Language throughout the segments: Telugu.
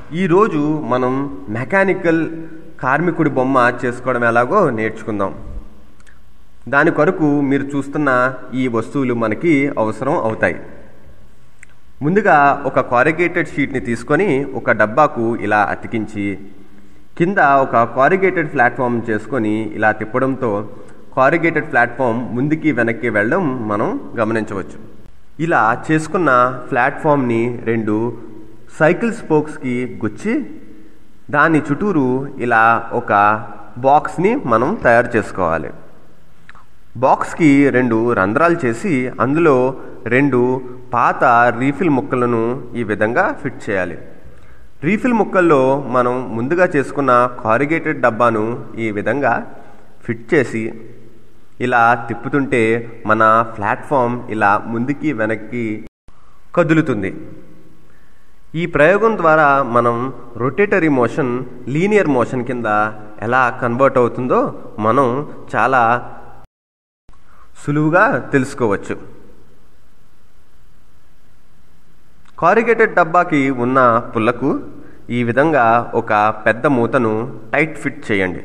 ఈరోజు మనం మెకానికల్ కార్మికుడి బొమ్మ చేసుకోవడం ఎలాగో నేర్చుకుందాం దాని కొరకు మీరు చూస్తున్న ఈ వస్తువులు మనకి అవసరం అవుతాయి ముందుగా ఒక కారిగేటెడ్ షీట్ని తీసుకొని ఒక డబ్బాకు ఇలా అతికించి కింద ఒక కారిగేటెడ్ ప్లాట్ఫామ్ చేసుకొని ఇలా తిప్పడంతో కారిగేటెడ్ ప్లాట్ఫామ్ ముందుకి వెనక్కి వెళ్ళడం మనం గమనించవచ్చు ఇలా చేసుకున్న ప్లాట్ఫామ్ని రెండు సైకిల్ స్పోక్స్కి గుచ్చి దాని చుట్టూరు ఇలా ఒక బాక్స్ని మనం తయారు చేసుకోవాలి బాక్స్కి రెండు రంధ్రాలు చేసి అందులో రెండు పాత రీఫిల్ ముక్కలను ఈ విధంగా ఫిట్ చేయాలి రీఫిల్ ముక్కల్లో మనం ముందుగా చేసుకున్న కారిగేటెడ్ డబ్బాను ఈ విధంగా ఫిట్ చేసి ఇలా తిప్పుతుంటే మన ప్లాట్ఫామ్ ఇలా ముందుకి వెనక్కి కదులుతుంది ఈ ప్రయోగం ద్వారా మనం రొటేటరీ మోషన్ లీనియర్ మోషన్ కింద ఎలా కన్వర్ట్ అవుతుందో మనం చాలా సులువుగా తెలుసుకోవచ్చు కారిగేటెడ్ డబ్బాకి ఉన్న పుల్లకు ఈ విధంగా ఒక పెద్ద మూతను టైట్ ఫిట్ చేయండి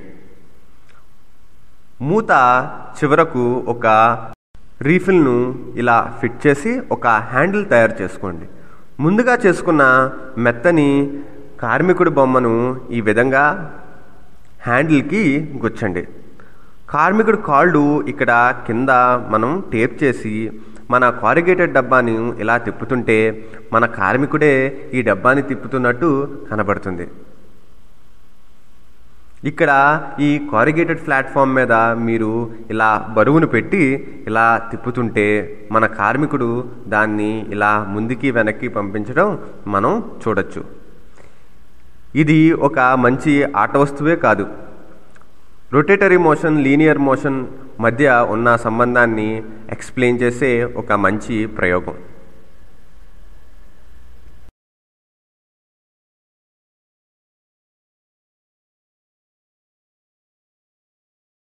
మూత చివరకు ఒక రీఫిల్ను ఇలా ఫిట్ చేసి ఒక హ్యాండిల్ తయారు చేసుకోండి ముందుగా చేసుకున్న మెత్తని కార్మికుడి బొమ్మను ఈ విధంగా హ్యాండిల్కి గుచ్చండి కార్మికుడి కాళ్ళు ఇక్కడ కింద మనం టేప్ చేసి మన కారిగేటెడ్ డబ్బాని ఇలా తిప్పుతుంటే మన కార్మికుడే ఈ డబ్బాని తిప్పుతున్నట్టు కనబడుతుంది ఇక్కడ ఈ కారిగేటెడ్ ప్లాట్ఫామ్ మీద మీరు ఇలా బరువును పెట్టి ఇలా తిప్పుతుంటే మన కార్మికుడు దాన్ని ఇలా ముందుకి వెనక్కి పంపించడం మనం చూడొచ్చు ఇది ఒక మంచి ఆట వస్తువే కాదు రొటేటరీ మోషన్ లీనియర్ మోషన్ మధ్య ఉన్న సంబంధాన్ని ఎక్స్ప్లెయిన్ చేసే ఒక మంచి ప్రయోగం